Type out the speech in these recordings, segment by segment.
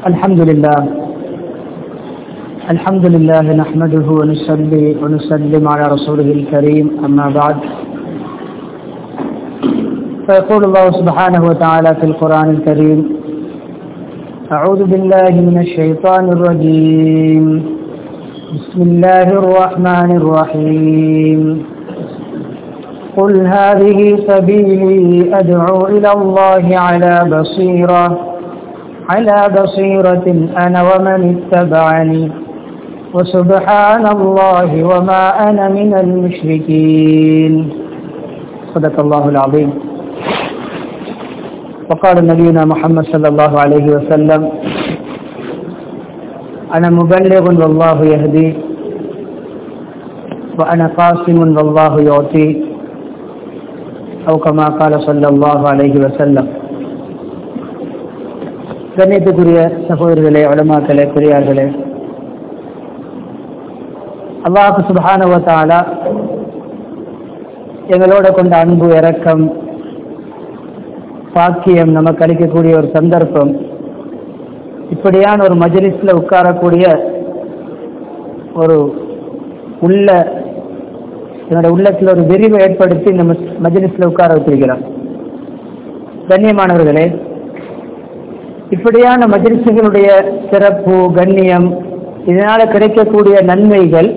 الحمد لله الحمد لله نحمده ونصلي ونسلم على رسوله الكريم أما بعد فيقول الله سبحانه وتعالى في القرآن الكريم أعوذ بالله من الشيطان الرجيم بسم الله الرحمن الرحيم قل هذه سبيلي أدعو إلى الله على بصيرة على بصيرة أنا ومن اتبعني وسبحان الله وما أنا من المشركين صدق الله العظيم وقال نبينا محمد صلى الله عليه وسلم أنا مبلغ والله يهدي وأنا قاسم والله يعطي أو كما قال صلى الله عليه وسلم கண்ணியத்துக்குரிய சகோதரர்களே உலமாக்களே பெரியார்களே அல்லாஹு சுபானுவத்தாலா எங்களோட கொண்ட அன்பு இரக்கம் பாக்கியம் நமக்கு அளிக்கக்கூடிய ஒரு சந்தர்ப்பம் இப்படியான ஒரு மஜலிஸ்ல உட்காரக்கூடிய ஒரு உள்ள என்னோட உள்ளத்தில் ஒரு விரிவை ஏற்படுத்தி நம்ம மஜலிஸ்ல உட்கார வச்சிருக்கிறோம் கண்ணியமானவர்களே இப்படியான மஜிலிசுகளுடைய சிறப்பு கண்ணியம் இதனால கிடைக்கக்கூடிய நன்மைகள்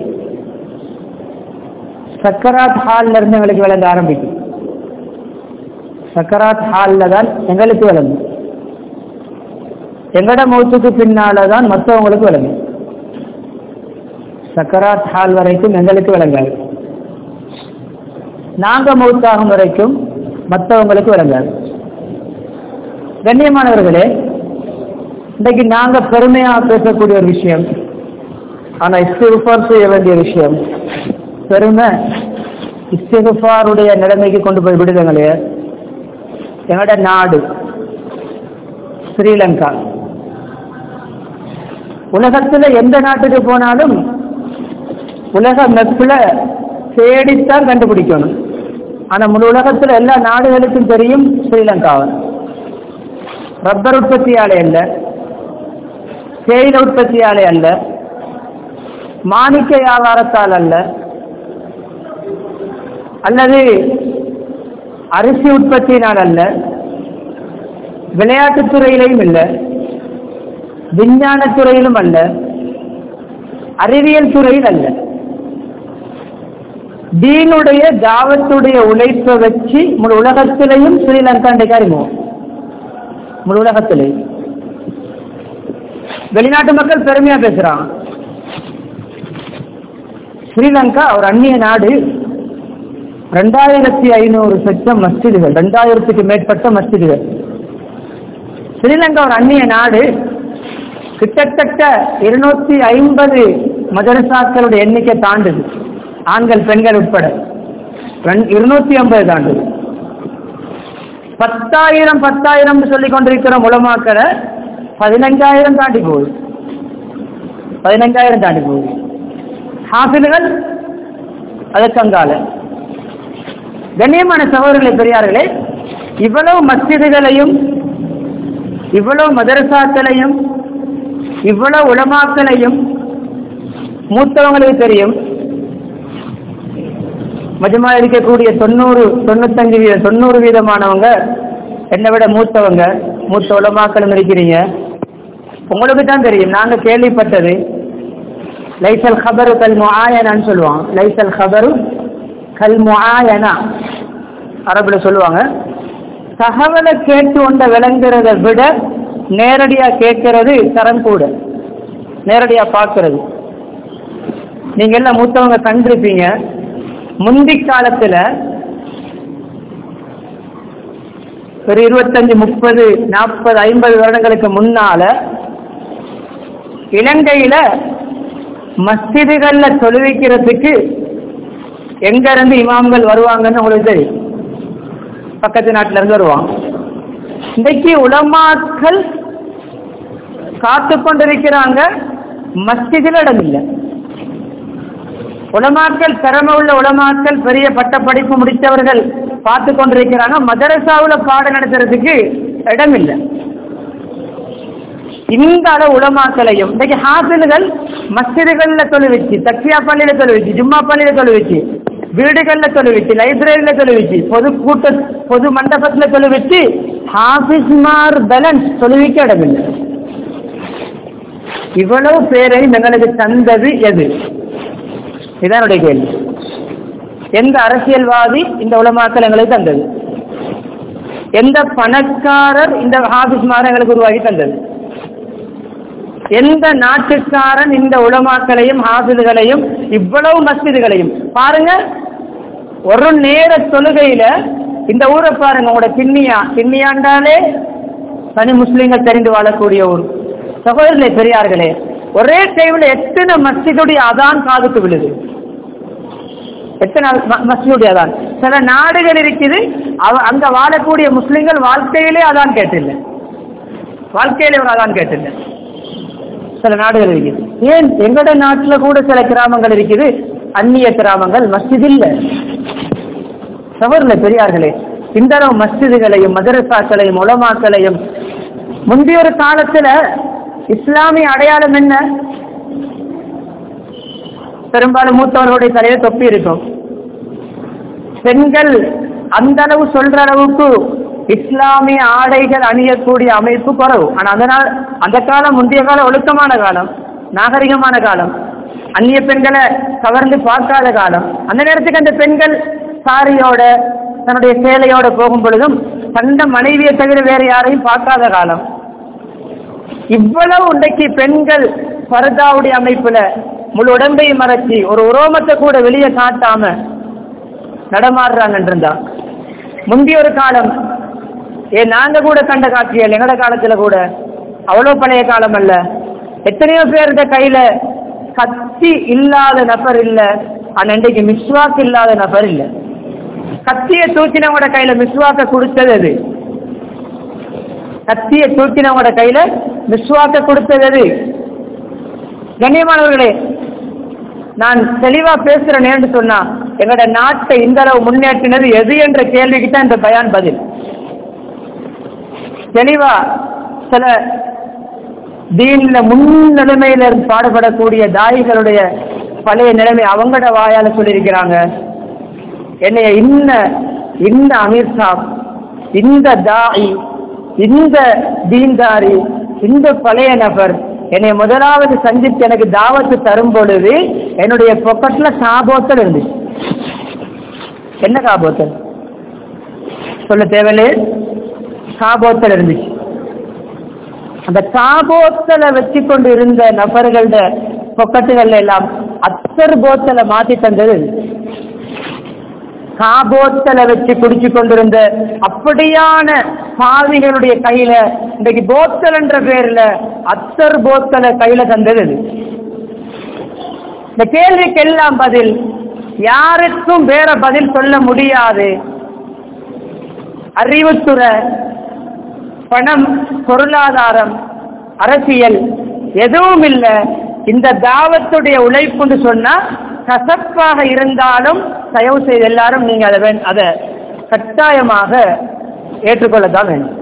சக்கராத் ஹால்ல இருந்து எங்களுக்கு விளங்க ஆரம்பிக்கும் சக்கராத் ஹால்ல தான் எங்களுக்கு விளங்கும் எங்கட மௌத்துக்கு பின்னால தான் மற்றவங்களுக்கு விளங்கும் சக்கராத் ஹால் வரைக்கும் எங்களுக்கு விளங்காது நாங்க மௌத்தாகும் வரைக்கும் மற்றவங்களுக்கு விளங்காது கண்ணியமானவர்களே இன்றைக்கு நாங்க பெருமையா பேசக்கூடிய ஒரு விஷயம் ஆனா இஸ்திஃபார் செய்ய வேண்டிய விஷயம் பெருமை இஸ்திஃபாருடைய நிலைமைக்கு கொண்டு போய் விடுதங்களே எங்களோட நாடு ஸ்ரீலங்கா உலகத்துல எந்த நாட்டுக்கு போனாலும் உலக மெப்பில் தேடித்தான் கண்டுபிடிக்கணும் ஆனா முழு உலகத்துல எல்லா நாடுகளுக்கும் தெரியும் ஸ்ரீலங்காவை ரப்பர் உற்பத்தியாலே அல்ல தேயிலை உற்பத்தியாலே அல்ல மாணிக்க வியாபாரத்தால் அல்ல அல்லது அரிசி உற்பத்தியினால் அல்ல விளையாட்டுத் துறையிலையும் இல்லை விஞ்ஞான துறையிலும் அல்ல அறிவியல் துறையில் அல்ல தீனுடைய தாவத்துடைய உழைப்பை வச்சு முழு உலகத்திலையும் ஸ்ரீலங்கா இன்றைக்கு அறிமுகம் முழு உலகத்திலே வெளிநாட்டு மக்கள் பெருமையா பேசுறாங்க ஸ்ரீலங்கா ஒரு அந்நிய நாடு ரெண்டாயிரத்தி ஐநூறு சட்டம் மஸ்ஜிதுகள் ரெண்டாயிரத்துக்கு மேற்பட்ட மஸ்ஜிதுகள் ஸ்ரீலங்கா ஒரு அந்நிய நாடு கிட்டத்தட்ட இருநூத்தி ஐம்பது மதரசாக்களுடைய எண்ணிக்கை தாண்டுது ஆண்கள் பெண்கள் உட்பட இருநூத்தி ஐம்பது தாண்டுது பத்தாயிரம் பத்தாயிரம் சொல்லி கொண்டிருக்கிற முளமாக்களை பதினஞ்சாயிரம் தாண்டி போகுது பதினஞ்சாயிரம் தாண்டி போகுது ஹாஃபில்கள் அதற்கங்கால கண்ணியமான சகோதரர்களை பெரியார்களே இவ்வளவு மஸ்ஜிதுகளையும் இவ்வளவு மதரசாக்களையும் இவ்வளவு உலமாக்களையும் மூத்தவங்களுக்கு தெரியும் மஜமா இருக்கக்கூடிய தொண்ணூறு தொண்ணூத்தஞ்சு வீத தொண்ணூறு வீதமானவங்க என்னை விட மூத்தவங்க மூத்த உலமாக்களும் இருக்கிறீங்க உங்களுக்கு தான் தெரியும் நாங்க கேள்விப்பட்டது லைசல் ஹபரு கல் முஆயனான்னு சொல்லுவாங்க லைசல் ஹபரு கல் முஆயனா அரபுல சொல்லுவாங்க தகவலை கேட்டு கொண்ட விளங்குறத விட நேரடியா கேட்கறது தரம் கூட நேரடியா பார்க்கறது நீங்க எல்லாம் மூத்தவங்க கண்டிருப்பீங்க முந்தி காலத்துல ஒரு இருபத்தஞ்சு முப்பது நாற்பது ஐம்பது வருடங்களுக்கு முன்னால இலங்கையில மஸ்ஜிதுகள்ல தொழுவிக்கிறதுக்கு எங்க இருந்து இமாம்கள் வருவாங்கன்னு உங்களுக்கு தெரியும் பக்கத்து நாட்டுல இருந்து வருவாங்க இன்றைக்கு உலமாக்கள் காத்து கொண்டிருக்கிறாங்க மஸ்ஜிதில் இடம் இல்லை உலமாக்கள் திறமை உள்ள உலமாக்கள் பெரிய பட்ட படிப்பு முடித்தவர்கள் பார்த்து கொண்டிருக்கிறாங்க மதரசாவுல பாடம் நடத்துறதுக்கு இடம் இல்லை இந்த அளவு உலமாக்களையும் இன்னைக்கு ஹாஃபில்கள் மஸ்ஜிதுகள்ல தொழுவிச்சு தக்ஷியா பள்ளியில தொழுவிச்சு ஜும்மா பள்ளியில தொழுவிச்சு வீடுகள்ல தொழுவிச்சு லைப்ரரியில தொழுவிச்சு பொது கூட்ட பொது மண்டபத்துல தொழுவிச்சு ஹாஃபிஸ்மார் பேலன்ஸ் தொழுவிக்க இடமில்லை இவ்வளவு பேரையும் எங்களுக்கு தந்தது எது இதான் என்னுடைய கேள்வி எந்த அரசியல்வாதி இந்த உலமாக்கல் எங்களுக்கு தந்தது எந்த பணக்காரர் இந்த ஹாபிஸ்மாரை எங்களுக்கு உருவாக்கி தந்தது எந்த நாட்டுக்காரன் இந்த உலமாக்களையும் ஹாபிதுகளையும் இவ்வளவு மஸ்ஜிதுகளையும் பாருங்க ஒரு நேர தொழுகையில இந்த ஊரை பாருங்க உங்களோட கிண்ணியா கிண்ணியாண்டாலே தனி முஸ்லீம்கள் தெரிந்து வாழக்கூடிய ஊர் சகோதரர்களே பெரியார்களே ஒரே டைம்ல எத்தனை மஸ்ஜிதுடைய அதான் காதுக்கு விழுது எத்தனை ம- மஸ்ஜிதுடைய அதான் சில நாடுகள் இருக்குது அவ- அங்க வாழக்கூடிய முஸ்லிம்கள் வாழ்க்கையிலே அதான் கேட்டில்லை வாழ்க்கையிலே ஒரு அதான் கேட்டில்லை சில நாடுகள் இருக்குது ஏன் எங்கட நாட்டுல கூட சில கிராமங்கள் இருக்குது அந்நிய கிராமங்கள் மஸ்ஜித் இல்ல சவர்ல பெரியார்களே இந்த அளவு மஸ்ஜிதுகளையும் மதரசாக்களையும் உலமாக்களையும் முந்தைய ஒரு காலத்துல இஸ்லாமிய அடையாளம் என்ன பெரும்பாலும் மூத்தவர்களுடைய தலையில தொப்பி இருக்கும் பெண்கள் அந்த அளவு சொல்ற அளவுக்கு இஸ்லாமிய ஆடைகள் அணியக்கூடிய அமைப்பு குறைவு ஆனா அந்த நாள் அந்த காலம் முந்தைய காலம் ஒழுக்கமான காலம் நாகரிகமான காலம் அந்நிய பெண்களை கவர்ந்து பார்க்காத காலம் அந்த நேரத்துக்கு அந்த பெண்கள் சாரியோட தன்னுடைய சேலையோட போகும் பொழுதும் தந்த மனைவியை தவிர வேற யாரையும் பார்க்காத காலம் இவ்வளவு இன்றைக்கு பெண்கள் பரதாவுடைய அமைப்புல முழு உடம்பையும் மறைச்சி ஒரு உரோமத்தை கூட வெளியே காட்டாம நடமாடுறாங்க இருந்தா முந்தைய ஒரு காலம் ஏ நாங்க கூட கண்ட காட்சிகள் எங்கட காலத்துல கூட அவ்வளவு பழைய காலம் அல்ல எத்தனையோ பேருடைய கையில கத்தி இல்லாத நபர் இல்ல ஆனா இன்றைக்கு மிஸ்வாக் இல்லாத நபர் இல்ல கத்திய தூக்கினவங்களோட கையில மிஸ்வாக்க கொடுத்தது அது கத்திய தூக்கினவங்களோட கையில மிஸ்வாக்க கொடுத்தது அது கண்ணியமானவர்களே நான் தெளிவா பேசுறேன்னு சொன்னா எங்களோட நாட்டை இந்த அளவு முன்னேற்றினது எது என்ற கேள்விக்கு தான் இந்த பயான் பதில் தெளிவா சில தீன்ல முன்னிலைமையில இருந்து பாடுபடக்கூடிய தாயிகளுடைய பழைய நிலைமை அவங்களோட வாயால சொல்லியிருக்கிறாங்க என்னைய இன்ன இந்த அமீர் சாப் இந்த தாய் இந்த தீன்தாரி இந்த பழைய நபர் என்னை முதலாவது சந்தித்து எனக்கு தாவத்து தரும் பொழுது என்னுடைய பொக்கெட்ல காபோத்தல் இருந்துச்சு என்ன காபோத்தல் சொல்ல தேவையில்லை காபோத்தல் இருந்துச்சு அந்த காபோத்தலை வச்சு கொண்டு இருந்த நபர்களோட பொக்கட்டுகள்ல எல்லாம் அத்தர் போத்தலை மாத்தி தந்தது இது. காபோத்தலை வச்சு குடிச்சு கொண்டிருந்த அப்படியான பாவிகளுடைய கையில இன்றைக்கு போத்தல் என்ற பேர்ல அத்தர் போத்தலை கையில தந்தது இது. இந்த கேள்விக்கெல்லாம் பதில் யாருக்கும் வேற பதில் சொல்ல முடியாது அறிவுத்துறை பணம் பொருளாதாரம் அரசியல் எதுவும் இல்லை இந்த தாவத்துடைய உழைப்புன்னு சொன்னா கசப்பாக இருந்தாலும் தயவு செய்து எல்லாரும் நீங்க அதை வே- அதை கட்டாயமாக ஏற்றுக்கொள்ளத்தான் வேண்டும்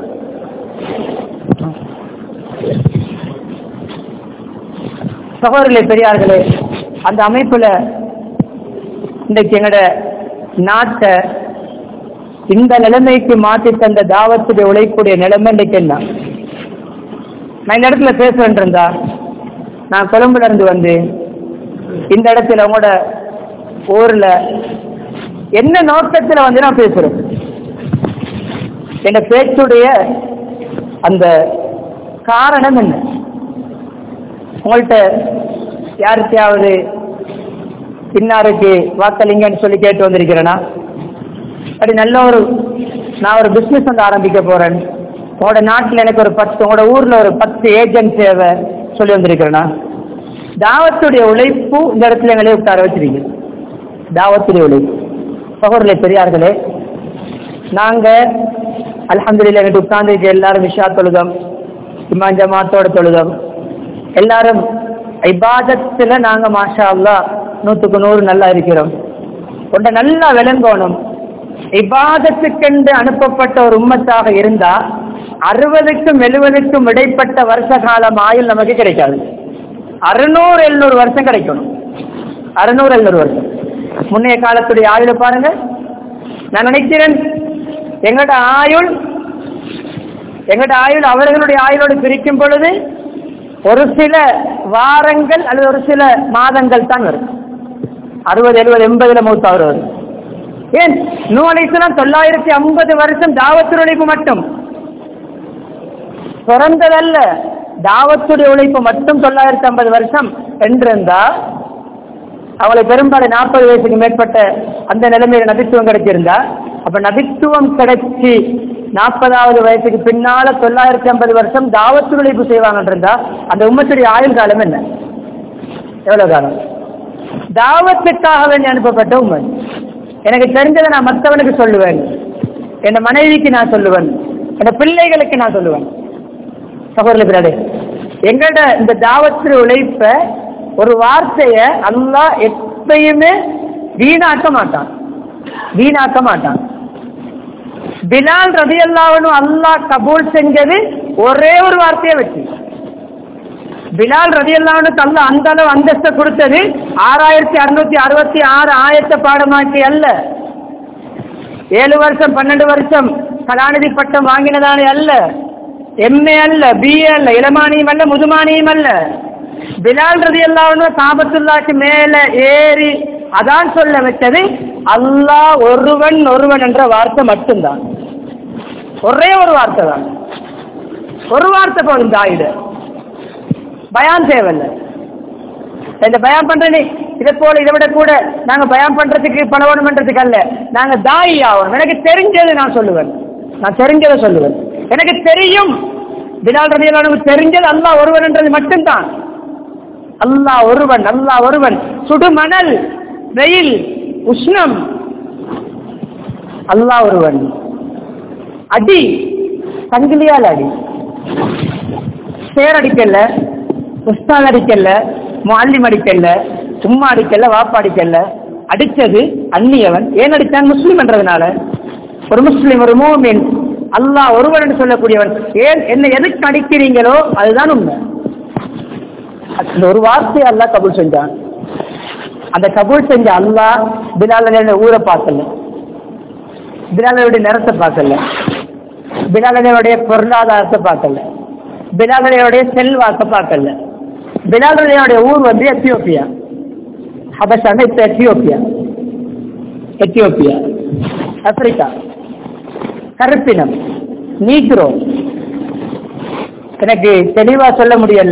சகோதரர்களே பெரியார்களே அந்த அமைப்புல இன்றைக்கு எங்கட நாட்டை இந்த நிலைமைக்கு மாற்றி தந்த தாவத்துடைய உழைப்புடைய நிலைமை இன்றைக்கு என்ன நான் இந்த இடத்துல பேசுறேன் இருந்தா நான் கொழும்புல இருந்து வந்து இந்த இடத்துல உங்களோட ஊர்ல என்ன நோக்கத்துல வந்து நான் பேசுறேன் என் பேச்சுடைய அந்த காரணம் என்ன உங்கள்கிட்ட யாருக்கையாவது இன்னாருக்கு வாக்களிங்கன்னு சொல்லி கேட்டு வந்திருக்கிறேனா அப்படி நல்ல ஒரு நான் ஒரு பிஸ்னஸ் வந்து ஆரம்பிக்க போறேன் உங்களோட நாட்டில் எனக்கு ஒரு பத்து உங்களோட ஊர்ல ஒரு பத்து ஏஜென்ட் தேவை சொல்லி வந்திருக்கிறேனா தாவத்துடைய உழைப்பு இந்த இடத்துல எங்களே உட்கார வச்சிருக்கீங்க தாவத்துடைய உழைப்பு சகோதரர்களே பெரியார்களே நாங்க அல்ஹம்துலில்லாஹ் எங்கிட்ட உட்கார்ந்து எல்லாரும் விஷா தொழுதம் இமான் ஜமாத்தோட தொழுதம் எல்லாரும் இபாதத்துல நாங்க மாஷா அல்லாஹ் நூத்துக்கு நூறு நல்லா இருக்கிறோம் ஒன்றை நல்லா விளங்கணும் இபாதத்துக்கென்று அனுப்பப்பட்ட ஒரு உம்மத்தாக இருந்தா அறுபதுக்கும் எழுபதுக்கும் இடைப்பட்ட வருஷ காலம் ஆயுள் நமக்கு கிடைக்காது அறுநூறு எழுநூறு வருஷம் கிடைக்கணும் அறுநூறு எழுநூறு வருஷம் முன்னைய காலத்துடைய ஆயுளை பாருங்க நான் நினைக்கிறேன் எங்கட ஆயுள் எங்கட ஆயுள் அவர்களுடைய ஆயுளோடு பிரிக்கும் பொழுது ஒரு சில வாரங்கள் அல்லது ஒரு சில மாதங்கள் தான் வரும் அறுபது எழுபது எண்பதுல மூத்தாவது வரும் ஏன் நூ அலிஸ்லாம் தொள்ளாயிரத்தி ஐம்பது வருஷம் தாவத்து உழைப்பு மட்டும் பிறந்ததல்ல தாவத்துடைய உழைப்பு மட்டும் தொள்ளாயிரத்தி ஐம்பது வருஷம் என்றிருந்தா அவளை பெரும்பாலும் நாற்பது வயசுக்கு மேற்பட்ட அந்த நிலைமையில நபித்துவம் கிடைச்சிருந்தா அப்ப நபித்துவம் கிடைச்சி நாற்பதாவது வயசுக்கு பின்னால தொள்ளாயிரத்தி ஐம்பது வருஷம் தாவத்து உழைப்பு செய்வாங்கன்னு இருந்தா அந்த உம்மத்துடைய ஆயுள் காலம் என்ன எவ்வளவு காலம் தாவத்துக்காக வேண்டி அனுப்பப்பட்ட உண்மை எனக்கு தெரிஞ்சதை நான் மற்றவனுக்கு சொல்லுவேன் என் மனைவிக்கு நான் சொல்லுவேன் என் பிள்ளைகளுக்கு நான் சொல்லுவேன் சகோதரர்களே எங்கட இந்த தாவத்து உழைப்ப ஒரு வார்த்தைய அல்லாஹ் எப்பயுமே வீணாக்க மாட்டான் வீணாக்க மாட்டான் பிலால் ரதி அல்லாவனும் அல்லாஹ் கபூல் செஞ்சது ஒரே ஒரு வார்த்தையை வச்சு பிலால் ரதி அல்லாவனுக்கு அல்ல அந்த அளவு அந்தஸ்தை கொடுத்தது ஆறாயிரத்தி அறுநூத்தி அறுபத்தி ஆறு ஆயத்த பாடமாக்கி அல்ல ஏழு வருஷம் பன்னெண்டு வருஷம் கலாநிதி பட்டம் வாங்கினதானே அல்ல எம்ஏ அல்ல பிஏ அல்ல இளமானியும் அல்ல முதுமானியும் அல்ல பிலால் ரதி அல்லாவனும் காபத்துல்லாக்கு மேல ஏறி அதான் சொல்ல வச்சது அல்லாஹ் ஒருவன் ஒருவன் என்ற வார்த்தை மட்டும்தான் ஒரே ஒரு வார்த்தை தான் ஒரு வார்த்தை போதும் தாயிட பயான் தேவையில்ல இந்த பயான் பண்றேனே இதை போல இதை விட கூட நாங்க பயான் பண்றதுக்கு பணவனம் பண்றதுக்கு அல்ல நாங்க தாயி ஆகணும் எனக்கு தெரிஞ்சதை நான் சொல்லுவேன் நான் தெரிஞ்சதை சொல்லுவேன் எனக்கு தெரியும் பிலால் ரதியலானு தெரிஞ்சது அல்லாஹ் ஒருவன் என்றது மட்டும்தான் அல்லாஹ் ஒருவன் அல்லாஹ் ஒருவன் சுடுமணல் வெயில் உஷ்ணம் அல்லாஹ் ஒருவன் அடி சங்கிலியால் அடி சேர் அடிக்கல உஸ்தாத் அடிக்கல முல்லிம் அடிக்கல சும்மா அடிக்கல வாப்பா அடிக்கல அடிச்சது அந்நியவன் ஏன் அடித்தான் முஸ்லீம் என்றதுனால ஒரு முஸ்லீம் ஒரு மூமின் அல்லாஹ் ஒருவன் என்று சொல்லக்கூடியவன் ஏன் என்ன எதுக்கு அடிக்கிறீங்களோ அதுதான் உண்மை அந்த ஒரு வார்த்தை அல்லாஹ் கபூல் செஞ்சான் அந்த கபூல் செஞ்ச அல்லாஹ் பிலாலுடைய ஊரை பார்க்கல பிலாலுடைய நிறத்தை பார்க்கல பிலாலுடைய பொருளாதாரத்தை பார்க்கல பிலாலுடைய செல்வாக்க பார்க்கல பிலாலுடைய ஊர் வந்து எத்தியோப்பியா ஹபஷான இப்ப எத்தியோப்பியா எத்தியோப்பியா ஆப்பிரிக்கா கருப்பினம் நீக்ரோ எனக்கு தெளிவா சொல்ல முடியல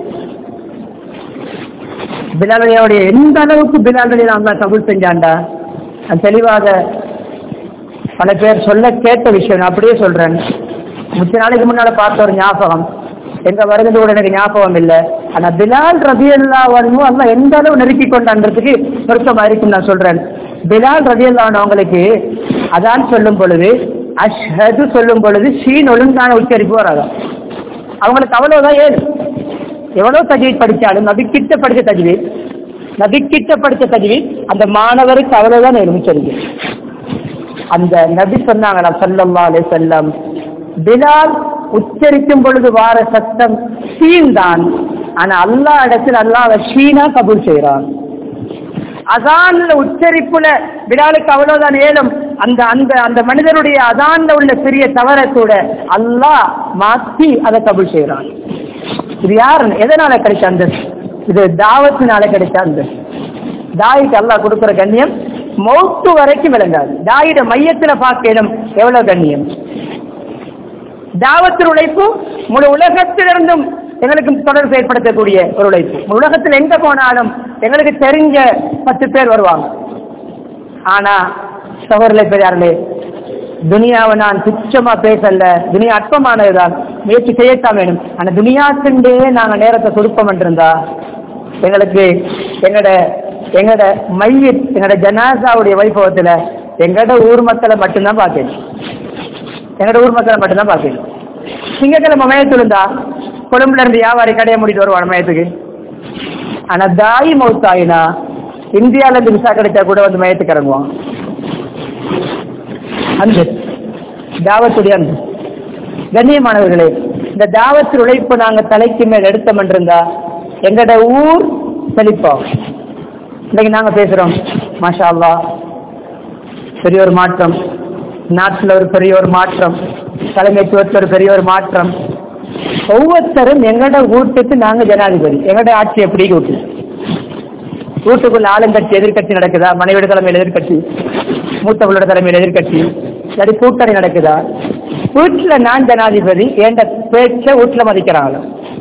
பிலாலுடைய எந்த அளவுக்கு பிலாலுடைய அல்லா கபூல் செஞ்சாண்டா அது தெளிவாக பல பேர் சொல்ல கேட்ட விஷயம் நான் அப்படியே சொல்றேன் முச்ச நாளைக்கு முன்னால பார்த்த ஒரு ஞாபகம் எங்க வருகிறது கூட எனக்கு ஞாபகம் இல்லை ஆனா பிலால் ரபி அல்லா வரணும் அல்ல எந்த அளவு நெருக்கி கொண்டான்றதுக்கு பொருத்தமா இருக்கும் நான் சொல்றேன் பிலால் ரபி அவங்களுக்கு அதான் சொல்லும் பொழுது அஷ்ஹது சொல்லும் பொழுது ஷீன் ஒழுங்கான உச்சரிப்பு வராது அவங்களுக்கு அவ்வளவுதான் ஏழு எவ்வளவு தஜ்வீத் படிச்சாலும் நபிக்கிட்ட படிச்ச தஜ்வீத் நபிக்கிட்ட படிச்ச தஜ்வீத் அந்த மாணவருக்கு அவ்வளவுதான் ஏழு உச்சரிப்பு அந்த நபி சொன்னாங்க சல்லல்லா அலே செல்லம் பிலால் உச்சரிக்கும் பொழுது வார சத்தம் ஷீன் தான் ஆனா அல்லா இடத்தில் அல்லாஹ் ஷீனா கபூல் செய்கிறான் அதான்ல உச்சரிப்புல பிலாலுக்கு அவ்வளவுதான் ஏலம் அந்த அந்த அந்த மனிதனுடைய அதான்ல உள்ள சிறிய தவற கூட அல்லாஹ் மாத்தி அதை கபூல் செய்கிறான் இது யாரு எதனால கிடைச்ச அந்த இது தாவத்தினால கிடைச்ச அந்த தாய்க்கு அல்லாஹ் கொடுக்கிற கண்ணியம் மௌத்து வரைக்கும் விளங்காது தாயிட மையத்துல பார்க்கணும் எவ்வளவு கண்ணியம் தாவத்தின் உழைப்பு முழு உலகத்திலிருந்தும் எங்களுக்கு தொடர்பு ஏற்படுத்தக்கூடிய ஒரு உழைப்பு முழு உலகத்தில் எங்க போனாலும் எங்களுக்கு தெரிஞ்ச பத்து பேர் வருவாங்க ஆனா சகோதரர்களே பெரியார்களே துனியாவை நான் துச்சமா பேசல துனியா அற்பமானதுதான் முயற்சி செய்யத்தான் வேணும் ஆனா துனியாக்குண்டே நாங்க நேரத்தை கொடுப்போம் இருந்தா எங்களுக்கு எங்கட எங்கட மைய எங்கட ஜனாசாவுடைய வைபவத்துல எங்கட ஊர் மக்களை மட்டும்தான் பார்க்கணும் எங்கட ஊர் மக்களை மட்டும்தான் பார்க்கணும் திங்கக்கிழமை மயத்துல இருந்தா கொழும்புல இருந்து வியாபாரி கடையை மூடிட்டு வருவான் மயத்துக்கு ஆனா தாய் மௌத்தாயினா இந்தியால இருந்து விசா கிடைச்சா கூட வந்து மயத்துக்கு இறங்குவான் அந்த தாவத்துடைய அந்த கண்ணியமானவர்களே இந்த தாவத்தில் உழைப்பு நாங்க தலைக்கு மேல் எடுத்தோம் என்றிருந்தா எங்கட ஊர் செழிப்போம் இன்னைக்கு நாங்க பேசுறோம் மாஷா அல்லாஹ் பெரிய ஒரு மாற்றம் நாட்டில் ஒரு பெரிய ஒரு மாற்றம் தலைமைத்துவத்தில் ஒரு பெரிய ஒரு மாற்றம் ஒவ்வொருத்தரும் எங்கட வீட்டுக்கு நாங்க ஜனாதிபதி எங்கட ஆட்சி எப்படி வீட்டு வீட்டுக்குள்ள ஆளுங்கட்சி எதிர்கட்சி நடக்குதா மனைவிட தலைமையில் எதிர்கட்சி மூத்தவங்களோட தலைமையில் எதிர்கட்சி சரி கூட்டணி நடக்குதா வீட்டுல நான் ஜனாதிபதி என்ற பேச்ச வீட்டுல மதிக்கிறாங்க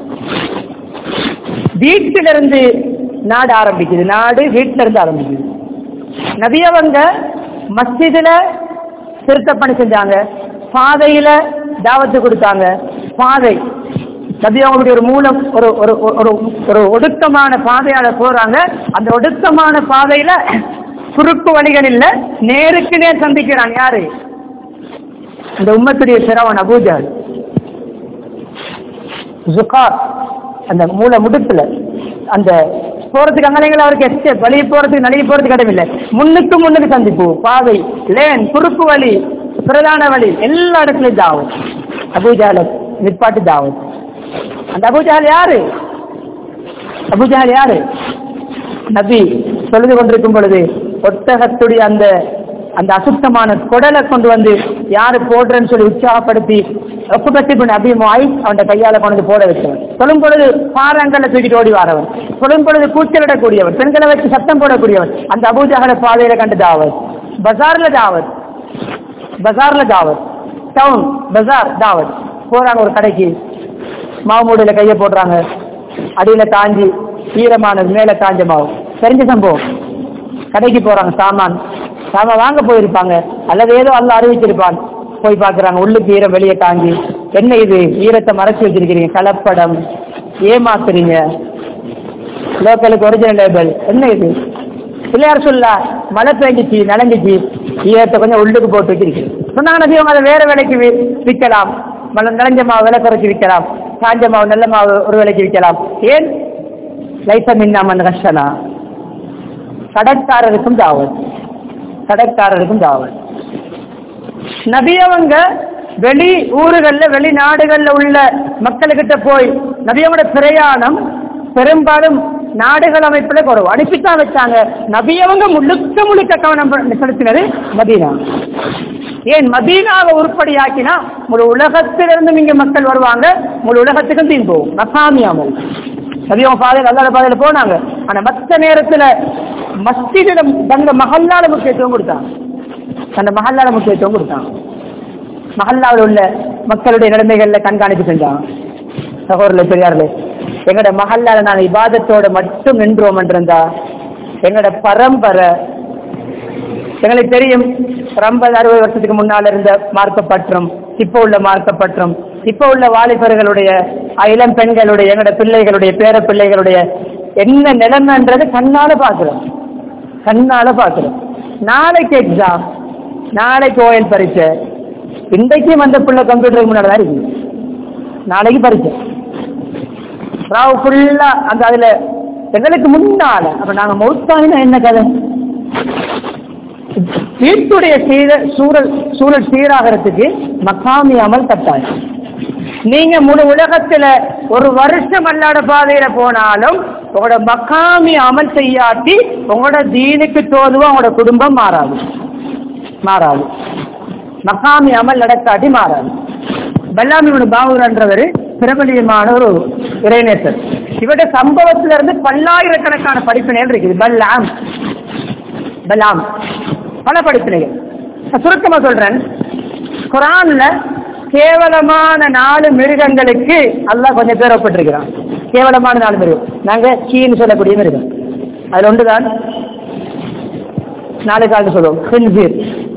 வீட்டிலிருந்து நாடு ஆரம்பிக்குது நாடு வீட்டில இருந்து ஆரம்பிக்குது நபியவங்க மஸ்ஜிதுல திருத்த பணி செஞ்சாங்க பாதையில தாவத்து கொடுத்தாங்க பாதை நபி அவங்களுடைய ஒரு மூலம் ஒரு ஒரு ஒரு ஒரு ஒடுக்கமான பாதையால போறாங்க அந்த ஒடுக்கமான பாதையில குறுக்கு வழிகள் இல்ல நேருக்கு நேர் சந்திக்கிறான் யாரு இந்த உம்மத்துடைய சிறவன் அபூஜால் ஜுகார் அந்த மூல முடுப்புல அந்த போறதுக்கு அங்கனைகள் அவருக்கு எஸ்கேப் வழி போறதுக்கு நழுவி போறதுக்கு இடமில்லை முன்னுக்கு முன்னுக்கு சந்திப்பு பாதை லேன் குறுக்கு வழி பிரதான வழி எல்லா இடத்துலயும் தாவம் அபூஜால நிப்பாட்டு தாவம் அந்த அபூஜால் யாரு அபூஜால் யாரு நபி சொல்லுது கொண்டிருக்கும் பொழுது ஒட்டகத்துடைய அந்த அந்த அசுத்தமான குடலை கொண்டு வந்து யாரு போடுறேன்னு சொல்லி உற்சாகப்படுத்தி ஒப்புக்கட்டி பண்ணி அபிமாய் அவன் கையால கொண்டு வந்து போட வச்சவன் சொல்லும் பொழுது பாறங்கள்ல தூக்கிட்டு ஓடி வாரவன் சொல்லும் பொழுது கூச்சலிடக்கூடியவன் பெண்களை வச்சு சத்தம் போடக்கூடியவன் அந்த அபூஜகல பாதையில கண்டு தாவத் பஜார்ல தாவத் பஜார்ல தாவத் டவுன் பஜார் தாவத் போறாங்க ஒரு கடைக்கு மாவுமூடியில கையை போடுறாங்க அடியில காஞ்சி ஈரமானது மேல காஞ்ச மாவு தெரிஞ்ச சம்பவம் கடைக்கு போறாங்க சாமான் சாமான் வாங்க போயிருப்பாங்க அல்லது ஏதோ அல்ல அறிவிச்சிருப்பான் போய் பார்க்குறாங்க உள்ளுக்கு ஈரம் வெளியே காஞ்சி என்ன இது ஈரத்தை மறைச்சு வச்சிருக்கிறீங்க கலப்படம் ஏமாத்துறீங்க லோக்கலுக்கு ஒரிஜினல் லேபிள் என்ன இது பிள்ளையார் சொல்லா மழை பெஞ்சிச்சு நனைஞ்சிச்சு ஈரத்தை கொஞ்சம் உள்ளுக்கு போட்டு வச்சிருக்கீங்க சொன்னாங்க நபி அவங்க அதை வேற விலைக்கு வி- விற்கலாம் மழை நனைஞ்ச மாவு விலை குறைச்சி விற்கலாம் காஞ்ச மாவு நல்ல மாவு ஒரு விலைக்கு விற்கலாம் ஏன் லைசம் இன்னாமன் கஷ்டனா கடற்காரருக்கும் தாவத் கடற்காரருக்கும் தாவத் நபியவங்க வெளி ஊர்கள்ல வெளிநாடுகள்ல உள்ள மக்கள்கிட்ட போய் நபியவங்களோட பிரயாணம் பெரும்பாலும் நாடுகள் அமைப்புல குறவு அனுப்பித்தான் வச்சாங்க நபியவங்க முழுக்க முழுக்க கவனம் செலுத்தினது மதீனா ஏன் மதீனாவை உருப்படியாக்கினா முழு உலகத்திலிருந்தும் இங்க மக்கள் வருவாங்க முழு உலகத்துக்கும் தீன் போகும் மசாமியாமல் நபியவங்க பாதையில் அல்லாத பாதையில போனாங்க ஆனா மற்ற நேரத்துல மஸ்ஜிதிடம் தங்க மகல்லால முக்கியத்துவம் கொடுத்தாங்க அந்த மஹல்லால முக்கியத்துவம் கொடுத்தாங்க மஹல்லாவில் உள்ள மக்களுடைய நிலைமைகள்ல கண்காணிப்பு செஞ்சாங்க சகோதரர்களே பெரியார்களே எங்கட மஹல்லால நான் இபாதத்தோட மட்டும் நின்றோம் என்றிருந்தா எங்கட பரம்பரை எங்களுக்கு தெரியும் ஒரு ஐம்பது அறுபது வருஷத்துக்கு முன்னால இருந்த மார்க்கப்பற்றும் இப்போ உள்ள மார்க்கப்பற்றும் இப்போ உள்ள வாலிபர்களுடைய அஹ், இளம் பெண்களுடைய எங்கட பிள்ளைகளுடைய பேர பிள்ளைகளுடைய என்ன நிலைமைன்றது கண்ணால பாக்குறோம் கண்ணால பாக்குறோம் நாளைக்கு எக்ஸாம் நாளைக்கு ஓஎல் பரீட்சை இன்றைக்கும் அந்த பிள்ளை கம்ப்யூட்டருக்கு முன்னாடி தான் இருக்கு நாளைக்கு பரீட்சை ராவு ஃபுல்லா அந்த அதுல எங்களுக்கு முன்னால அப்ப நாங்க மௌத்தானினா என்ன கதை வீட்டுடைய சீர சூழல் சூழல் சீராகிறதுக்கு மக்காமி அமல் கட்டாயம் நீங்க முழு உலகத்துல ஒரு வருஷம் அல்லாட பாதையில போனாலும் உங்களோட மக்காமி அமல் செய்யாட்டி உங்களோட தீனுக்கு தோதுவா உங்களோட குடும்பம் மாறாது மாறாது மக்காமி அமல் நடக்காட்டி மாறாது பல்லாமி பாபுரன்றவர் பிரபலியமான ஒரு இறைநேசர் இவருடைய சம்பவத்திலிருந்து இருந்து பல்லாயிரக்கணக்கான படிப்பினைகள் இருக்குது பல்லாம் பலாம் பல படிப்பினைகள் நான் சுருக்கமா சொல்றேன் குரான்ல கேவலமான நாலு மிருகங்களுக்கு அல்லாஹ் கொஞ்சம் பேர் ஒப்பிட்டிருக்கிறான் கேவலமான நாலு மிருகம் நாங்க கீன்னு சொல்லக்கூடிய மிருகம் அதுல ஒன்றுதான் நாலு காலத்து சொல்லுவோம் ஹின்சீர்